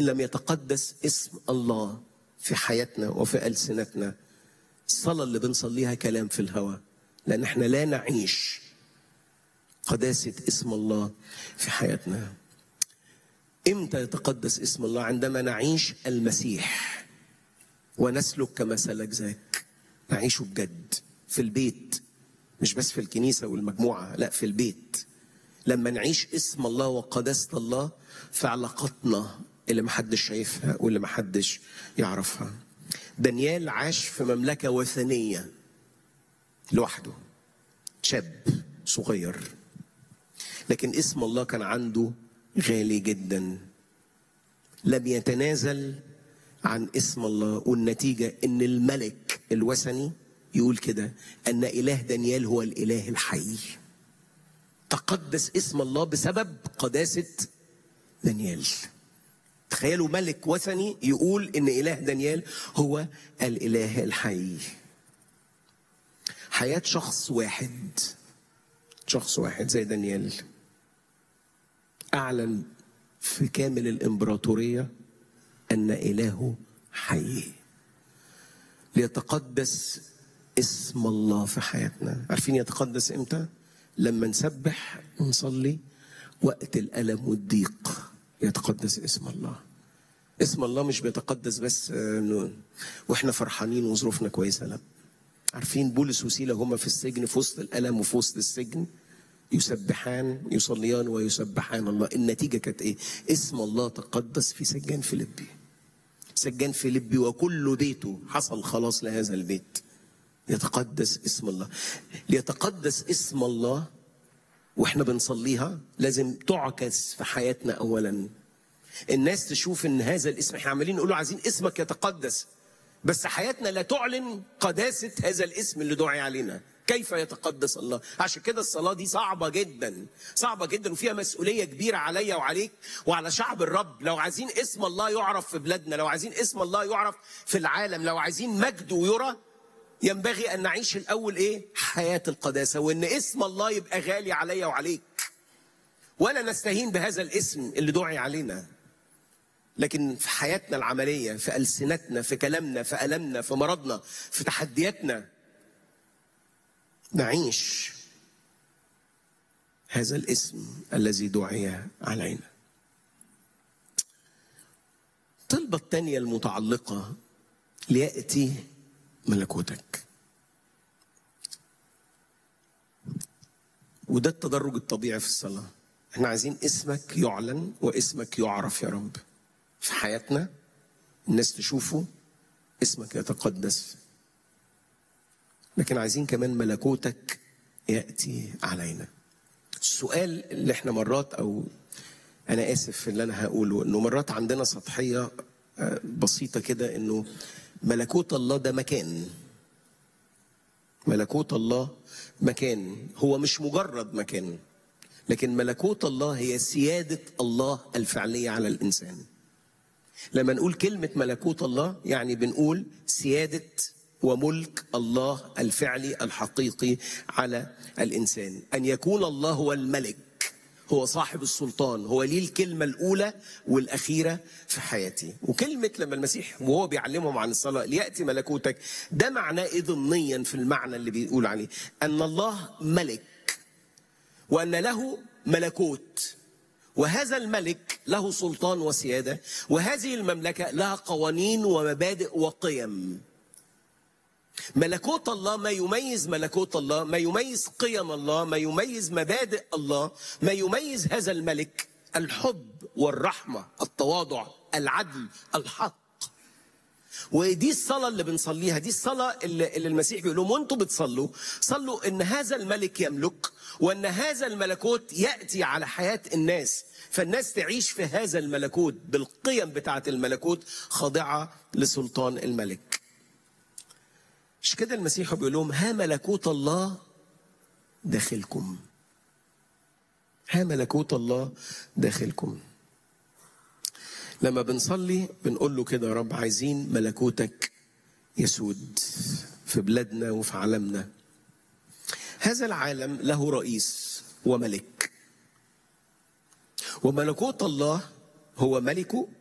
إن لم يتقدس اسم الله في حياتنا وفي ألسنتنا الصلاة اللي بنصليها كلام في الهوى لأن احنا لا نعيش قداسة اسم الله في حياتنا امتى يتقدس اسم الله عندما نعيش المسيح ونسلك كما سلك ذاك نعيشه بجد في البيت مش بس في الكنيسة والمجموعة لا في البيت لما نعيش اسم الله وقداسة الله في علاقاتنا اللي محدش شايفها واللي محدش يعرفها دانيال عاش في مملكة وثنية لوحده شاب صغير لكن اسم الله كان عنده غالي جدا لم يتنازل عن اسم الله والنتيجة ان الملك الوثني يقول كده ان اله دانيال هو الاله الحي تقدس اسم الله بسبب قداسة دانيال تخيلوا ملك وثني يقول ان اله دانيال هو الاله الحي حياة شخص واحد شخص واحد زي دانيال أعلن في كامل الإمبراطورية أن إلهه حي ليتقدس اسم الله في حياتنا عارفين يتقدس إمتى؟ لما نسبح ونصلي وقت الألم والضيق يتقدس اسم الله اسم الله مش بيتقدس بس واحنا فرحانين وظروفنا كويسه لا عارفين بولس وسيله هما في السجن في وسط الالم وفي وسط السجن يسبحان يصليان ويسبحان الله النتيجه كانت ايه اسم الله تقدس في سجان فيليبي سجان فيليبي وكل بيته حصل خلاص لهذا البيت يتقدس اسم الله ليتقدس اسم الله واحنا بنصليها لازم تعكس في حياتنا اولا الناس تشوف ان هذا الاسم احنا عمالين نقول عايزين اسمك يتقدس بس حياتنا لا تعلن قداسة هذا الاسم اللي دعي علينا كيف يتقدس الله عشان كده الصلاة دي صعبة جدا صعبة جدا وفيها مسؤولية كبيرة عليا وعليك وعلى شعب الرب لو عايزين اسم الله يعرف في بلادنا لو عايزين اسم الله يعرف في العالم لو عايزين مجد ويرى ينبغي أن نعيش الأول إيه حياة القداسة وإن اسم الله يبقى غالي عليا وعليك ولا نستهين بهذا الاسم اللي دعي علينا لكن في حياتنا العملية في ألسنتنا في كلامنا في ألمنا في مرضنا في تحدياتنا نعيش هذا الاسم الذي دعي علينا الطلبة الثانية المتعلقة ليأتي ملكوتك وده التدرج الطبيعي في الصلاة احنا عايزين اسمك يعلن واسمك يعرف يا رب في حياتنا الناس تشوفه اسمك يتقدس لكن عايزين كمان ملكوتك ياتي علينا السؤال اللي احنا مرات او انا اسف في اللي انا هقوله انه مرات عندنا سطحيه بسيطه كده انه ملكوت الله ده مكان ملكوت الله مكان هو مش مجرد مكان لكن ملكوت الله هي سياده الله الفعليه على الانسان لما نقول كلمة ملكوت الله يعني بنقول سيادة وملك الله الفعلي الحقيقي على الإنسان أن يكون الله هو الملك هو صاحب السلطان هو ليه الكلمة الأولى والأخيرة في حياتي وكلمة لما المسيح وهو بيعلمهم عن الصلاة ليأتي ملكوتك ده معناه إيه ضمنيا في المعنى اللي بيقول عليه أن الله ملك وأن له ملكوت وهذا الملك له سلطان وسيادة وهذه المملكة لها قوانين ومبادئ وقيم ملكوت الله ما يميز ملكوت الله ما يميز قيم الله ما يميز مبادئ الله ما يميز هذا الملك الحب والرحمة التواضع العدل الحق ودي الصلاة اللي بنصليها دي الصلاة اللي, اللي المسيح بيقول لهم وانتوا بتصلوا صلوا ان هذا الملك يملك وان هذا الملكوت يأتي على حياة الناس فالناس تعيش في هذا الملكوت بالقيم بتاعة الملكوت خاضعة لسلطان الملك مش كده المسيح بيقول لهم ها ملكوت الله داخلكم ها ملكوت الله داخلكم لما بنصلي بنقول له كده يا رب عايزين ملكوتك يسود في بلادنا وفي عالمنا هذا العالم له رئيس وملك وملكوت الله هو ملكه